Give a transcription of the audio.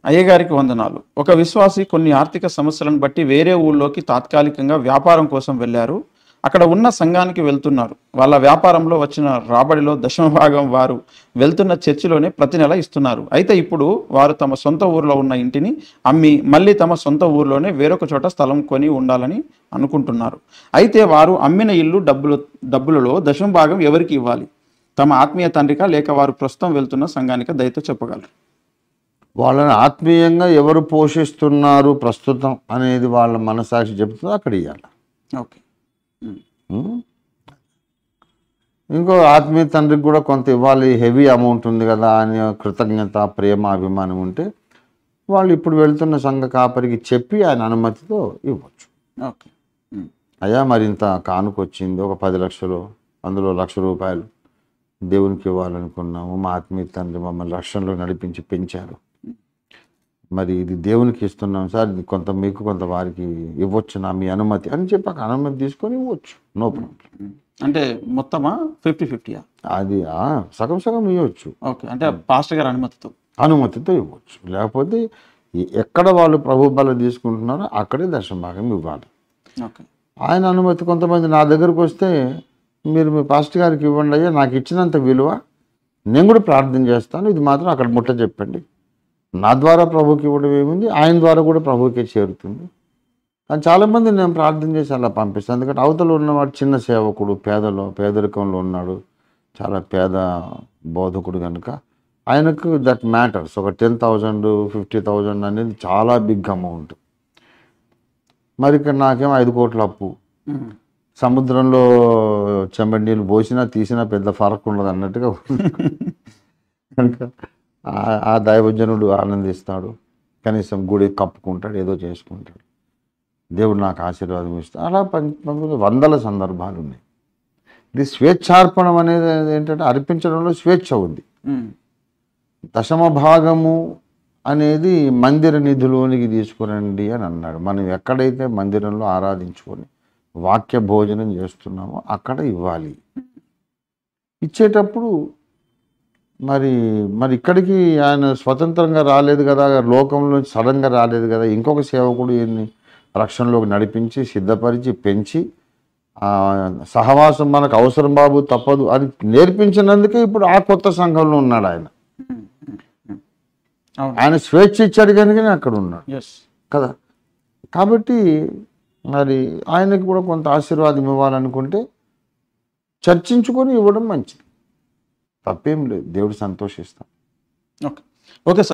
అయ్యగారికి వందనాలు ఒక విశ్వాసి కొన్ని ఆర్థిక సమస్యలను బట్టి వేరే ఊళ్ళోకి తాత్కాలికంగా వ్యాపారం కోసం వెళ్ళారు అక్కడ ఉన్న సంఘానికి వెళ్తున్నారు వాళ్ళ వ్యాపారంలో వచ్చిన రాబడిలో దశమ భాగం వారు వెళ్తున్న చర్చిలోనే ప్రతి నెల ఇస్తున్నారు అయితే ఇప్పుడు వారు తమ సొంత ఊర్లో ఉన్న ఇంటిని అమ్మి మళ్ళీ తమ సొంత ఊర్లోనే వేరొక చోట స్థలం కొని ఉండాలని అనుకుంటున్నారు అయితే వారు అమ్మిన ఇల్లు డబ్బులు డబ్బులలో దశమ భాగం ఎవరికి ఇవ్వాలి తమ ఆత్మీయ తండ్రిక లేక వారు ప్రస్తుతం వెళ్తున్న సంఘానికి దయతో చెప్పగలరు వాళ్ళని ఆత్మీయంగా ఎవరు పోషిస్తున్నారు ప్రస్తుతం అనేది వాళ్ళ మనసాక్షి చెప్తుందో అక్కడ ఇవ్వాలి ఓకే ఉం? ఇంకో ఆత్మీయ తండ్రికి కూడా కొంత ఇవ్వాలి హెవీ అమౌంట్ ఉంది కదా అని కృతజ్ఞత ప్రేమ అభిమానం ఉంటే వాళ్ళు ఇప్పుడు వెళ్తున్న సంఘ కాపరికి చెప్పి ఆయన అనుమతితో ఇవ్వచ్చు ఓకే అయ్యా మరి ఇంత కానుక వచ్చింది ఒక పది లక్షలు అందులో లక్ష రూపాయలు దేవునికి ఇవ్వాలనుకున్నాము మా ఆత్మీయ తండ్రి మమ్మల్ని లక్షల్లో నడిపించి పెంచారు మరి ఇది దేవునికి ఇస్తున్నాం సార్ ఇది కొంత మీకు కొంత వారికి ఇవ్వచ్చు నా మీ అనుమతి అని చెప్పి అక్కడ అనుమతి తీసుకొని ఇవ్వచ్చు నో ప్రాబ్లం అంటే మొత్తమా ఫిఫ్టీ ఫిఫ్టీయా అది ఆ, సగం సగం ఇవ్వచ్చు ఓకే అంటే పాస్టర్ గారి అనుమతితో అనుమతితో ఇవ్వచ్చు లేకపోతే ఎ- ఎక్కడ వాళ్ళు ప్రభు బల తీసుకుంటున్నారో అక్కడే దర్శన భాగం ఇవ్వాలి ఓకే ఆయన అనుమతి కొంతమంది నా దగ్గరకు వస్తే మీరు మీ పాస్టర్ గారికి ఇవ్వండి అయ్యా నాకు ఇచ్చినంత విలువ నేను కూడా ప్రార్థన చేస్తాను ఇది మాత్రం అక్కడ ముట్ట చెప్పండి నా ద్వారా ప్రభుకి ఇవ్వడం ఏముంది ఆయన ద్వారా కూడా ప్రభుకే చేరుతుంది కానీ చాలామంది నేను ప్రార్థన చేసి అలా పంపిస్తాను ఎందుకంటే అవతల ఉన్నవాడు చిన్న సేవకుడు పేదలో పేదరికంలో ఉన్నాడు చాలా పేద బోధకుడు కనుక ఆయనకు దట్ మ్యాటర్స్ ఒక టెన్ థౌజండ్ ఫిఫ్టీ థౌజండ్ అనేది చాలా బిగ్ అమౌంట్ మరి ఇక్కడ నాకేమో ఐదు కోట్ల అప్పు సముద్రంలో చెంబడి నీళ్ళు పోసినా తీసినా పెద్ద ఫరక్ ఉండదు అన్నట్టుగా ఉంది. కనుక ఆ- ఆ దైవజనుడు ఆనందిస్తాడు కనీసం గుడి కప్పుకుంటాడు ఏదో చేసుకుంటాడు దేవుడు నాకు ఆశీర్వాదం ఇస్తాడు అలా పం- పంతొమ్మిది వందల సందర్భాలు ఉన్నాయి ఇది స్వేచ్ఛార్పణం అనేది ఏంటంటే అర్పించడంలో స్వేచ్ఛ ఉంది దశమ భాగము అనేది మందిర నిధిలోనికి తీసుకురండి అని అన్నాడు మనం ఎక్కడైతే మందిరంలో ఆరాధించుకొని వాక్య భోజనం చేస్తున్నామో అక్కడ ఇవ్వాలి ఇచ్చేటప్పుడు మరి మరి ఇక్కడికి ఆయన స్వతంత్రంగా రాలేదు కదా లోకంలో సడన్గా రాలేదు కదా ఇంకొక సేవకుడు ఈయన్ని రక్షణలోకి నడిపించి సిద్ధపరిచి పెంచి ఆ, సహవాసం మనకు అవసరం బాబు తప్పదు అని నేర్పించినందుకే ఇప్పుడు ఆ కొత్త సంఘంలో ఉన్నాడు ఆయన అవును ఆయన స్వేచ్ఛ ఇచ్చాడు కనుకనే అక్కడ ఉన్నాడు ఎస్ కదా కాబట్టి మరి ఆయనకి కూడా కొంత ఆశీర్వాదం ఇవ్వాలనుకుంటే చర్చించుకొని ఇవ్వడం మంచిది తప్పేం లేదు దేవుడు సంతోషిస్తాం ఓకే ఓకే సార్